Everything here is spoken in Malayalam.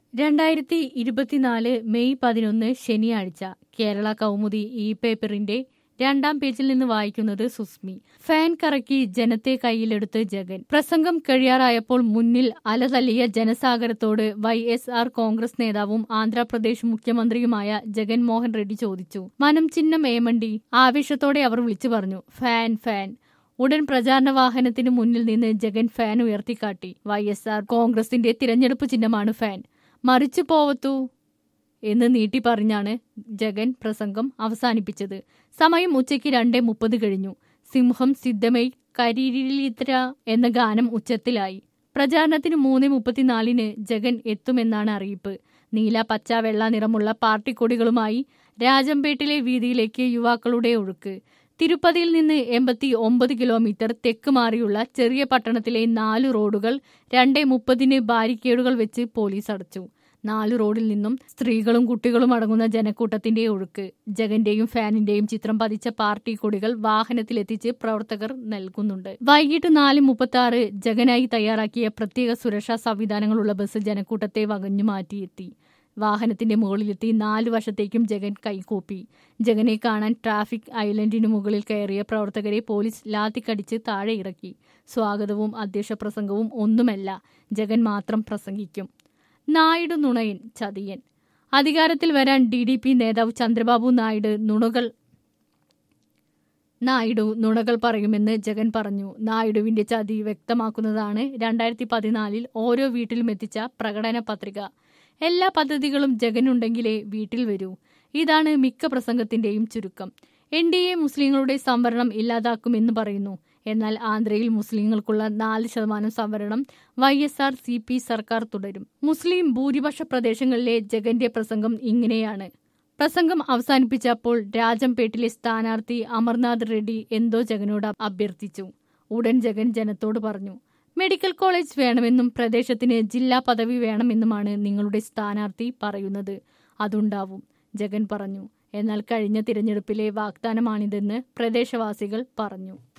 രണ്ടായിരത്തി ഇരുപത്തിനാല് മെയ് പതിനൊന്ന് ശനിയാഴ്ച കേരള കൗമുദി ഇ പേപ്പറിന്റെ രണ്ടാം പേജിൽ നിന്ന് വായിക്കുന്നത് സുസ്മി ഫാൻ കറക്കി ജനത്തെ കയ്യിലെടുത്ത് ജഗൻ പ്രസംഗം കഴിയാറായപ്പോൾ മുന്നിൽ അലതല്ലിയ ജനസാഗരത്തോട് വൈ എസ് ആർ കോൺഗ്രസ് നേതാവും ആന്ധ്രാപ്രദേശ് മുഖ്യമന്ത്രിയുമായ ജഗൻ മോഹൻ റെഡ്ഡി ചോദിച്ചു മനം ചിഹ്നം ഏമണ്ടി ആവേശത്തോടെ അവർ വിളിച്ചു പറഞ്ഞു ഫാൻ ഫാൻ ഉടൻ പ്രചാരണ വാഹനത്തിന് മുന്നിൽ നിന്ന് ജഗൻ ഫാൻ ഉയർത്തിക്കാട്ടി വൈ എസ് ആർ കോൺഗ്രസിന്റെ തിരഞ്ഞെടുപ്പ് ചിഹ്നമാണ് ഫാൻ മറിച്ചു പോവത്തു എന്ന് നീട്ടി പറഞ്ഞാണ് ജഗൻ പ്രസംഗം അവസാനിപ്പിച്ചത് സമയം ഉച്ചയ്ക്ക് രണ്ടേ മുപ്പത് കഴിഞ്ഞു സിംഹം സിദ്ധമൈ കരിരിലിത്ര എന്ന ഗാനം ഉച്ചത്തിലായി പ്രചാരണത്തിന് മൂന്ന് മുപ്പത്തിനാലിന് ജഗൻ എത്തുമെന്നാണ് അറിയിപ്പ് നീല പച്ച വെള്ള നിറമുള്ള പാർട്ടി കൊടികളുമായി രാജംപേട്ടിലെ വീതിയിലേക്ക് യുവാക്കളുടെ ഒഴുക്ക് തിരുപ്പതിയിൽ നിന്ന് എൺപത്തി ഒമ്പത് കിലോമീറ്റർ തെക്ക് മാറിയുള്ള ചെറിയ പട്ടണത്തിലെ നാല് റോഡുകൾ രണ്ടേ മുപ്പതിന് ബാരിക്കേഡുകൾ വെച്ച് പോലീസ് അടച്ചു നാല് റോഡിൽ നിന്നും സ്ത്രീകളും കുട്ടികളും അടങ്ങുന്ന ജനക്കൂട്ടത്തിന്റെ ഒഴുക്ക് ജഗന്റെയും ഫാനിന്റെയും ചിത്രം പതിച്ച പാർട്ടി കൊടികൾ വാഹനത്തിലെത്തിച്ച് പ്രവർത്തകർ നൽകുന്നുണ്ട് വൈകിട്ട് നാല് മുപ്പത്തി ആറ് ജഗനായി തയ്യാറാക്കിയ പ്രത്യേക സുരക്ഷാ സംവിധാനങ്ങളുള്ള ബസ് ജനക്കൂട്ടത്തെ വകഞ്ഞു മാറ്റിയെത്തി വാഹനത്തിന്റെ മുകളിലെത്തി നാലു വശത്തേക്കും ജഗൻ കൈകൂപ്പി ജഗനെ കാണാൻ ട്രാഫിക് ഐലൻഡിനു മുകളിൽ കയറിയ പ്രവർത്തകരെ പോലീസ് ലാത്തിക്കടിച്ച് താഴെ ഇറക്കി സ്വാഗതവും അധ്യക്ഷ പ്രസംഗവും ഒന്നുമല്ല ജഗൻ മാത്രം പ്രസംഗിക്കും നായിഡു നുണയൻ ചതിയൻ അധികാരത്തിൽ വരാൻ ഡി ഡി പി നേതാവ് ചന്ദ്രബാബു നായിഡു നുണകൾ നായിഡു നുണകൾ പറയുമെന്ന് ജഗൻ പറഞ്ഞു നായിഡുവിന്റെ ചതി വ്യക്തമാക്കുന്നതാണ് രണ്ടായിരത്തി പതിനാലിൽ ഓരോ വീട്ടിലും എത്തിച്ച പ്രകടന പത്രിക എല്ലാ പദ്ധതികളും ജഗനുണ്ടെങ്കിലേ വീട്ടിൽ വരൂ ഇതാണ് മിക്ക പ്രസംഗത്തിന്റെയും ചുരുക്കം എൻ ഡി എ മുസ്ലിങ്ങളുടെ സംവരണം ഇല്ലാതാക്കുമെന്ന് പറയുന്നു എന്നാൽ ആന്ധ്രയിൽ മുസ്ലിങ്ങൾക്കുള്ള നാല് ശതമാനം സംവരണം Y S R C P സർക്കാർ തുടരും മുസ്ലിം ഭൂരിപക്ഷ പ്രദേശങ്ങളിലെ ജഗന്റെ പ്രസംഗം ഇങ്ങനെയാണ് പ്രസംഗം അവസാനിപ്പിച്ചപ്പോൾ രാജംപേട്ടിലെ സ്ഥാനാർത്ഥി അമർനാഥ് റെഡ്ഡി എന്തോ ജഗനോട് അഭ്യർത്ഥിച്ചു ഉടൻ ജഗൻ ജനത്തോട് പറഞ്ഞു മെഡിക്കൽ കോളേജ് വേണമെന്നും പ്രദേശത്തിന് ജില്ലാ പദവി വേണമെന്നുമാണ് നിങ്ങളുടെ സ്ഥാനാർത്ഥി പറയുന്നത് അതുണ്ടാവും ജഗൻ പറഞ്ഞു എന്നാൽ കഴിഞ്ഞ തിരഞ്ഞെടുപ്പിലെ വാഗ്ദാനമാണിതെന്ന് പ്രദേശവാസികൾ പറഞ്ഞു